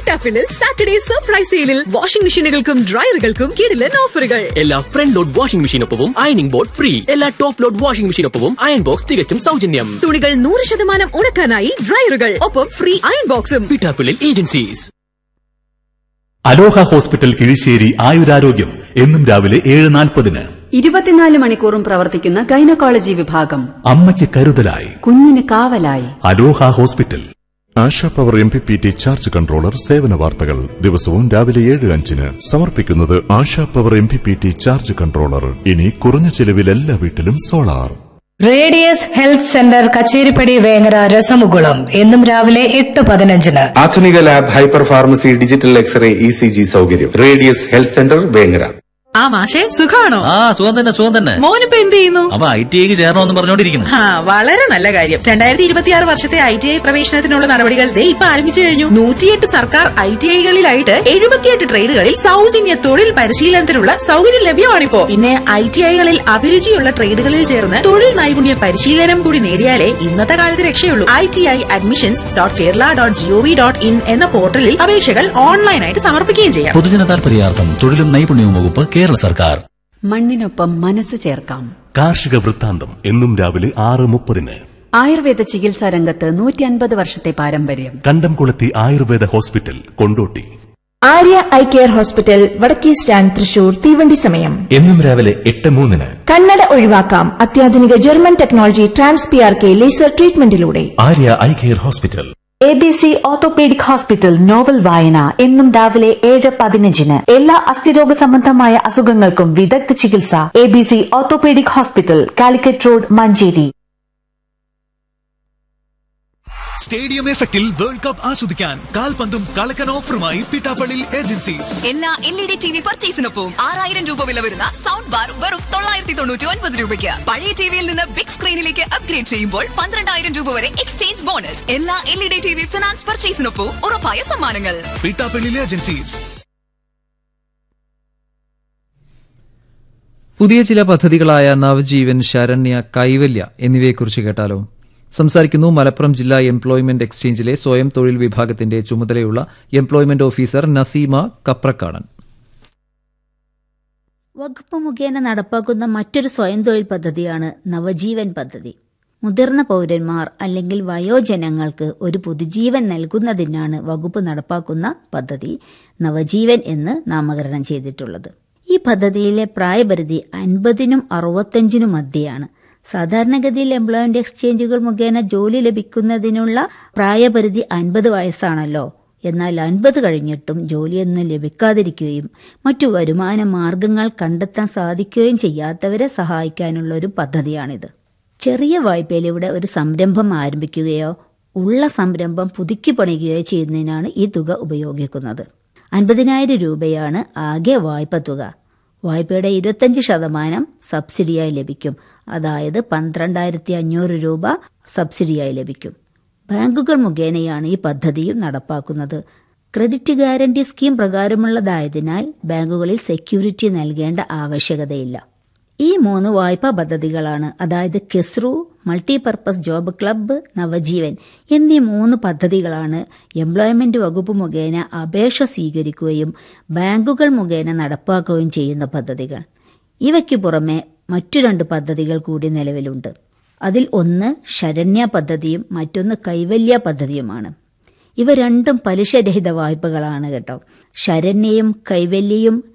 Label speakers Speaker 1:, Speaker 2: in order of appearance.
Speaker 1: പിട്ടാപ്പിളിൽ Saturday surprise സെയിലിൽ washing മെഷീനുകൾക്കും ഡ്രയറുകൾക്കും കിടിലൻ ഓഫറുകൾ
Speaker 2: എല്ലാ ഫ്രണ്ട് ലോഡ് വാഷിംഗ് മെഷീനൊപ്പവും അയണിംഗ് ബോർഡ് ഫ്രീ എല്ലാ ടോപ്പ് ലോഡ് വാഷിംഗ് മെഷീനൊപ്പവും അയൺ ബോക്സ് തികച്ചും സൗജന്യം
Speaker 1: തുണികൾ നൂറ് ശതമാനം ഉണക്കാനായി ഡ്രയറുകൾ ഒപ്പം ഫ്രീ അയൺ ബോക്സും
Speaker 2: പിട്ടാപ്പിളിൽ ഏജൻസീസ്
Speaker 3: അലോഹ ഹോസ്പിറ്റൽ കിഴിശ്ശേരി ആയുരാരോഗ്യം എന്നും രാവിലെ ഏഴ് നാൽപ്പതിന്
Speaker 4: ഇരുപത്തിനാല് മണിക്കൂറും പ്രവർത്തിക്കുന്ന ഗൈനക്കോളജി വിഭാഗം
Speaker 3: അമ്മയ്ക്ക് കരുതലായി
Speaker 4: കുഞ്ഞിന് കാവലായി
Speaker 3: Aloha hospital
Speaker 5: Asha power M P P T charge controller സേവന വാർത്തകൾ ദിവസവും രാവിലെ ഏഴ് അഞ്ചിന് സമർപ്പിക്കുന്നത് Asha power M P P T charge controller ഇനി കുറഞ്ഞ ചെലവിൽ എല്ലാ വീട്ടിലും solar
Speaker 6: Radius health centre Kacheripadi Vengara Rasamukulam എന്നും രാവിലെ എട്ട് പതിനഞ്ചിന്
Speaker 7: ആധുനിക lab hyper pharmacy digital x-ray E C G സൗകര്യം റേഡിയസ് ഹെൽത്ത് സെന്റർ വേങ്ങര
Speaker 1: ആ മാഷെ സുഖാണോ
Speaker 8: ആ സുഖം തന്നെ സുഖം തന്നെ
Speaker 1: മോനിപ്പോ എന്ത് ചെയ്യുന്നു
Speaker 8: അവ ഐ ടി ഐക്ക് ചേരണമെന്ന് പറഞ്ഞോണ്ടിരിക്കുന്നു
Speaker 1: ആ വളരെ നല്ല കാര്യം രണ്ടായിരത്തി ഇരുപത്തിയാറ് വർഷത്തെ ഐ ടി ഐ പ്രവേശനത്തിനുള്ള നടപടികൾ ദേ ഇപ്പൊ ആരംഭിച്ചു കഴിഞ്ഞു നൂറ്റിയെട്ട് സർക്കാർ ഐ ടി ഐകളിലായിട്ട് എഴുപത്തിയെട്ട് ട്രേഡുകളിൽ സൗജന്യ തൊഴിൽ പരിശീലനത്തിനുള്ള സൗകര്യം ലഭ്യമാണിപ്പോ പിന്നെ ഐ ടി ഐകളിൽ അഭിരുചിയുള്ള ട്രേഡുകളിൽ ചേർന്ന് തൊഴിൽ നൈപുണ്യ പരിശീലനം കൂടി നേടിയാലേ ഇന്നത്തെ കാലത്ത് രക്ഷയുള്ളൂ I T I admissions dot Kerala dot G O V dot in എന്ന പോർട്ടലിൽ അപേക്ഷകൾ ഓൺലൈനായിട്ട് സമർപ്പിക്കുകയും ചെയ്യാം
Speaker 8: പൊതുജന താൽപര്യാർത്ഥം തൊഴിലും നൈപുണ്യവും വകുപ്പ് കേരള സർക്കാർ
Speaker 4: മണ്ണിനൊപ്പം മനസ്സ് ചേർക്കാം
Speaker 3: കാർഷിക വൃത്താന്തം എന്നും രാവിലെ ആറ് മുപ്പതിന്
Speaker 4: ആയുർവേദ ചികിത്സാ രംഗത്ത് നൂറ്റി അൻപത് വർഷത്തെ പാരമ്പര്യം
Speaker 3: Kandamkulathi Ayurveda hospital Kondotty
Speaker 9: Arya eye care hospital വടക്കേ സ്റ്റാൻഡ് തൃശൂർ തീവണ്ടി സമയം
Speaker 3: എന്നും രാവിലെ എട്ട് മൂന്നിന്
Speaker 9: കണ്ണട ഒഴിവാക്കാം അത്യാധുനിക German technology trans P R K laser ട്രീറ്റ്മെന്റിലൂടെ
Speaker 3: Arya eye care hospital
Speaker 9: A B C orthopaedic hospital novel വായന എന്നും രാവിലെ ഏഴ് പതിനഞ്ചിന് എല്ലാ അസ്ഥിരോഗ സംബന്ധമായ അസുഖങ്ങൾക്കും വിദഗ്ധ ചികിത്സ A B C orthopaedic hospital Calicut road Manjeri
Speaker 10: stadium എഫക്റ്റിൽ വേൾഡ് കപ്പ് ആസ്വദിക്കാൻ കാൽപന്തും കളക്കൻ ഓഫറുമായി പിട്ടാപ്പള്ളി ഏജൻസീസ്
Speaker 11: എല്ലാ L E D T V പർച്ചേസിനൊപ്പം ആറായിരം രൂപ വില വരുന്ന സൗണ്ട് ബാർ വെറും തൊള്ളായിരത്തി തൊണ്ണൂറ്റി ഒൻപത് രൂപയ്ക്ക് പഴയ ടിവിയിൽ നിന്ന് ബിഗ് സ്ക്രീനിലേക്ക് അപ്ഗ്രേഡ് ചെയ്യുമ്പോൾ പന്ത്രണ്ടായിരം രൂപ വരെ എക്സ്ചേഞ്ച് ബോണസ് എല്ലാ L E D T V finance പർച്ചേസിനൊപ്പം ഉറപ്പായ സമ്മാനങ്ങൾ
Speaker 10: പിട്ടാപ്പള്ളി ഏജൻസീസ്
Speaker 12: പുതിയ ചില പദ്ധതികളായ നവജീവൻ ശരണ്യ കൈവല്യ എന്നിവയെക്കുറിച്ച് കേട്ടാലോ സംസാരിക്കുന്നു മലപ്പുറം ജില്ലാ എംപ്ലോയ്മെന്റ് എക്സ്ചേഞ്ചിലെ സ്വയം തൊഴിൽ വിഭാഗത്തിന്റെ ചുമതലയുള്ള എംപ്ലോയ്മെന്റ് ഓഫീസർ നസീമ കപ്രക്കാടൻ
Speaker 13: വകുപ്പ് മുഖേന നടപ്പാക്കുന്ന മറ്റൊരു സ്വയം തൊഴിൽ പദ്ധതിയാണ് നവജീവൻ പദ്ധതി മുതിർന്ന പൗരന്മാർ അല്ലെങ്കിൽ വയോജനങ്ങൾക്ക് ഒരു പുതുജീവൻ നൽകുന്നതിനാണ് വകുപ്പ് നടപ്പാക്കുന്ന പദ്ധതി നവജീവൻ എന്ന് നാമകരണം ചെയ്തിട്ടുള്ളത് ഈ പദ്ധതിയിലെ പ്രായപരിധി അൻപതിനും അറുപത്തഞ്ചിനും മധ്യയാണ് സാധാരണഗതിയിൽ എംപ്ലോയ്മെന്റ് എക്സ്ചേഞ്ചുകൾ മുഖേന ജോലി ലഭിക്കുന്നതിനുള്ള പ്രായപരിധി അൻപത് വയസ്സാണല്ലോ എന്നാൽ അൻപത് കഴിഞ്ഞിട്ടും ജോലിയൊന്നും ലഭിക്കാതിരിക്കുകയും മറ്റു വരുമാന മാർഗങ്ങൾ കണ്ടെത്താൻ സാധിക്കുകയും ചെയ്യാത്തവരെ സഹായിക്കാനുള്ള ഒരു പദ്ധതിയാണിത് ചെറിയ വായ്പയിലൂടെ ഒരു സംരംഭം ആരംഭിക്കുകയോ ഉള്ള സംരംഭം പുതുക്കി പണിയുകയോ ചെയ്യുന്നതിനാണ് ഈ തുക ഉപയോഗിക്കുന്നത് അൻപതിനായിരം രൂപയാണ് ആകെ വായ്പ തുക വായ്പയുടെ ഇരുപത്തഞ്ച് ശതമാനം സബ്സിഡിയായി ലഭിക്കും അതായത് പന്ത്രണ്ടായിരത്തി അഞ്ഞൂറ് രൂപ സബ്സിഡിയായി ലഭിക്കും ബാങ്കുകൾ മുഖേനയാണ് ഈ പദ്ധതിയും നടപ്പാക്കുന്നത് ക്രെഡിറ്റ് ഗ്യാരണ്ടി സ്കീം പ്രകാരമുള്ളതായതിനാൽ ബാങ്കുകളിൽ സെക്യൂരിറ്റി നൽകേണ്ട ആവശ്യകതയില്ല ഈ മൂന്ന് വായ്പാ പദ്ധതികളാണ് അതായത് KESRU multipurpose job club Navajeevan എന്നീ മൂന്ന് പദ്ധതികളാണ് എംപ്ലോയ്മെന്റ് വകുപ്പ് മുഖേന അപേക്ഷ സ്വീകരിക്കുകയും ബാങ്കുകൾ മുഖേന നടപ്പാക്കുകയും ചെയ്യുന്ന പദ്ധതികൾ ഇവയ്ക്ക് പുറമെ മറ്റു രണ്ട് പദ്ധതികൾ കൂടി നിലവിലുണ്ട് അതിൽ ഒന്ന് ശരണ്യ പദ്ധതിയും മറ്റൊന്ന് കൈവല്യ പദ്ധതിയുമാണ് ഇവ രണ്ടും പലിശരഹിത വായ്പകളാണ് കേട്ടോ ശരണ്യയും കൈവല്യയും